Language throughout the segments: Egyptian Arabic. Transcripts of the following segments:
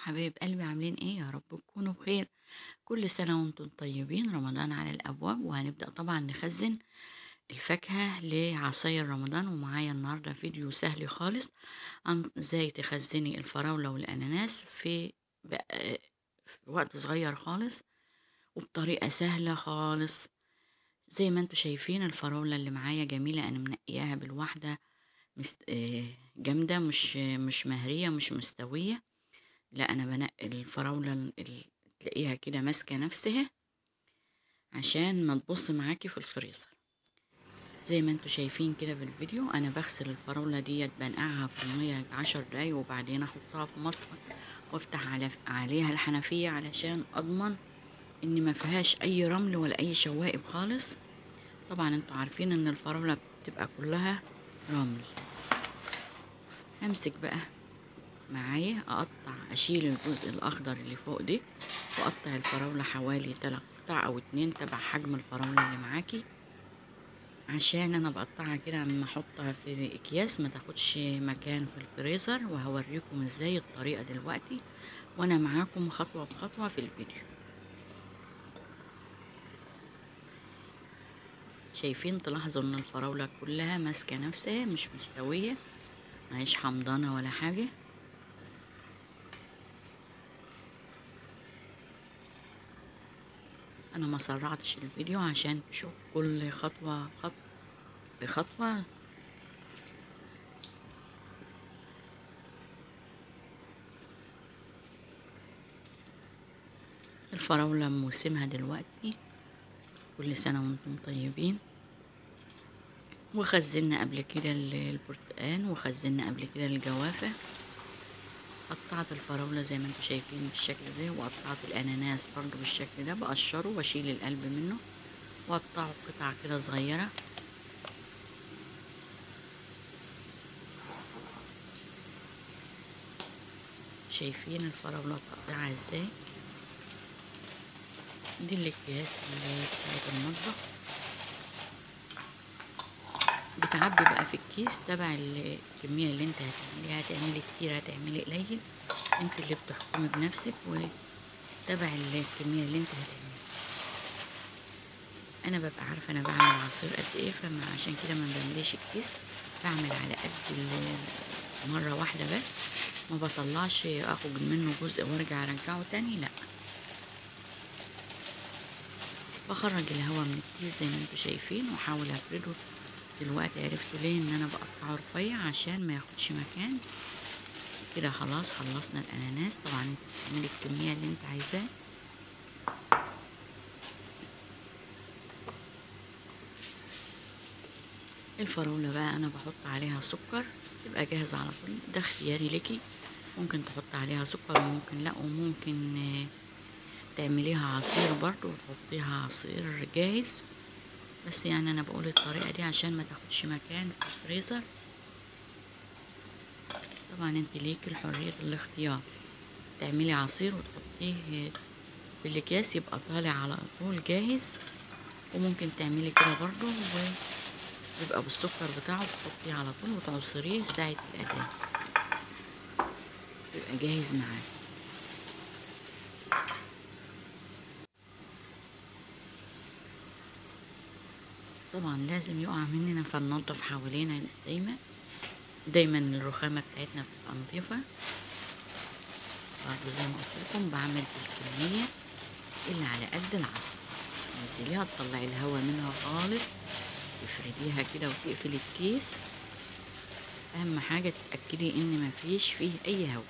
حبايب قلبي عاملين ايه يا رب تكونوا بخير كل سنة وانتم طيبين رمضان على الأبواب وهنبدأ طبعا نخزن الفاكهة لعصاير رمضان ومعايا النهاردة فيديو سهل خالص عن ازاي تخزني الفراولة والأناناس في, بق- في وقت صغير خالص وبطريقة سهلة خالص زي ما انتوا شايفين الفراولة اللي معايا جميلة أنا منقياها بالواحدة مست... آه، جامدة مش مش مهرية مش مستوية لا انا بنقي الفراولة اللي تلاقيها كده ماسكة نفسها عشان ما تبص معاكي في الفريزر زي ما انتوا شايفين كده في الفيديو انا بغسل الفراولة ديت بنقعها في المية عشر دقايق وبعدين احطها في مصفى وافتح على عليها الحنفية علشان اضمن ان ما فيهاش اي رمل ولا اي شوائب خالص طبعا انتوا عارفين ان الفراولة بتبقى كلها رمل همسك بقى معايا اقطع اشيل الجزء الاخضر اللي فوق دي واقطع الفراولة حوالي تلات قطع او اتنين تبع حجم الفراولة اللي معاكي عشان انا بقطعها كده اما احطها في اكياس ما تاخدش مكان في الفريزر وهوريكم ازاي الطريقة دلوقتي وانا معاكم خطوة بخطوة في الفيديو شايفين تلاحظوا ان الفراولة كلها ماسكة نفسها مش مستوية ماهيش حمضانة ولا حاجة انا ما سرعتش الفيديو عشان تشوف كل خطوة خط بخطوة الفراولة موسمها دلوقتي كل سنة وانتم طيبين وخزنا قبل كده ال- البرتقان وخزنا قبل كده الجوافة قطعت الفراولة زي ما انتم شايفين بالشكل ده وقطعت الأناناس برضو بالشكل ده بقشره واشيل القلب منه واقطعه قطع كده صغيرة شايفين الفراولة تقطعها ازاي دي الاكياس اللي بتاعت المطبخ بتعبي بقى في الكيس تبع الكمية اللي انت هتعمليها هتعملي كتير هتعملي قليل انت اللي بتحكمي بنفسك وتبع الكمية اللي انت هتعمليها انا ببقى عارفة انا بعمل عصير قد ايه فما عشان كده ما بمليش الكيس بعمل على قد ال- مرة واحدة بس ما بطلعش اخد منه جزء وارجع ارجعه تاني لا بخرج الهواء من الكيس زي ما انتوا شايفين واحاول افرده دلوقتي عرفتوا ليه ان انا بقطعه رفيع عشان ما ياخدش مكان كده خلاص خلصنا الاناناس طبعا انت بتعملي الكمية اللي انت عايزاه الفراولة بقى انا بحط عليها سكر تبقى جاهزة على طول ده اختياري ليكي ممكن تحط عليها سكر وممكن لا وممكن آه، تعمليها عصير برضو وتحطيها عصير جاهز بس يعني انا بقول الطريقة دي عشان ما تاخدش مكان في الفريزر طبعا انت ليكي الحرية الاختيار تعملي عصير وتحطيه في الاكياس يبقى طالع على طول جاهز وممكن تعملي كده برضو ويبقى بالسكر بتاعه تحطيه على طول وتعصريه ساعة الأذان يبقى جاهز معاك طبعا لازم يقع مننا فننضف حوالينا دايما دايما الرخامة بتاعتنا بتبقى نظيفة برضه زي ما قلت لكم بعمل بالكمية اللي على قد العصا تنزليها تطلعي الهواء منها خالص تفرديها كده وتقفلي الكيس اهم حاجة تتأكدي ان مفيش فيه اي هواء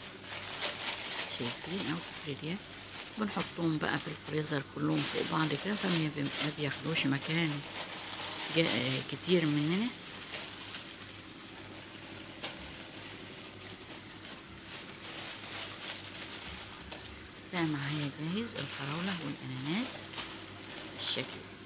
شايفين او تفرديها بنحطهم بقى في الفريزر كلهم فوق بعض كده فما بي- ما بياخدوش مكان جا- كتير مننا بقى معايا جاهز الفراولة والأناناس بالشكل ده.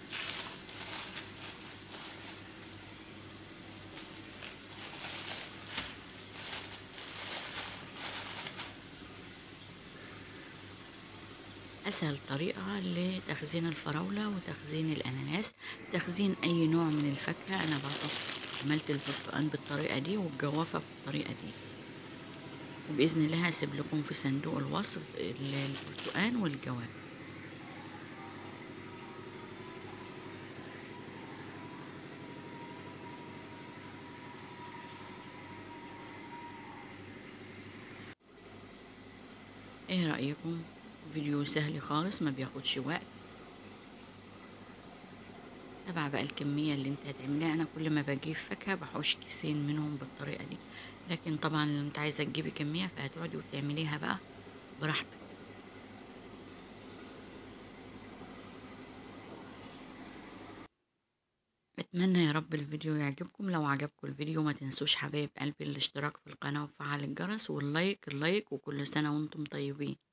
أسهل طريقة لتخزين الفراولة وتخزين الأناناس تخزين أي نوع من الفاكهة أنا برضه عملت البرتقال بالطريقة دي والجوافة بالطريقة دي وبإذن الله هسيب لكم في صندوق الوصف ال- البرتقان والجواب ايه رأيكم فيديو سهل خالص ما بياخدش وقت تبع بقى الكمية اللي انت هتعمليها انا كل ما بجيب فاكهة بحوش كيسين منهم بالطريقة دي لكن طبعا لو انت عايزة تجيبي كمية فهتقعدي وتعمليها بقى براحتك اتمنى يا رب الفيديو يعجبكم لو عجبكم الفيديو ما تنسوش حبايب قلبي الاشتراك في القناة وفعل الجرس واللايك اللايك وكل سنة وانتم طيبين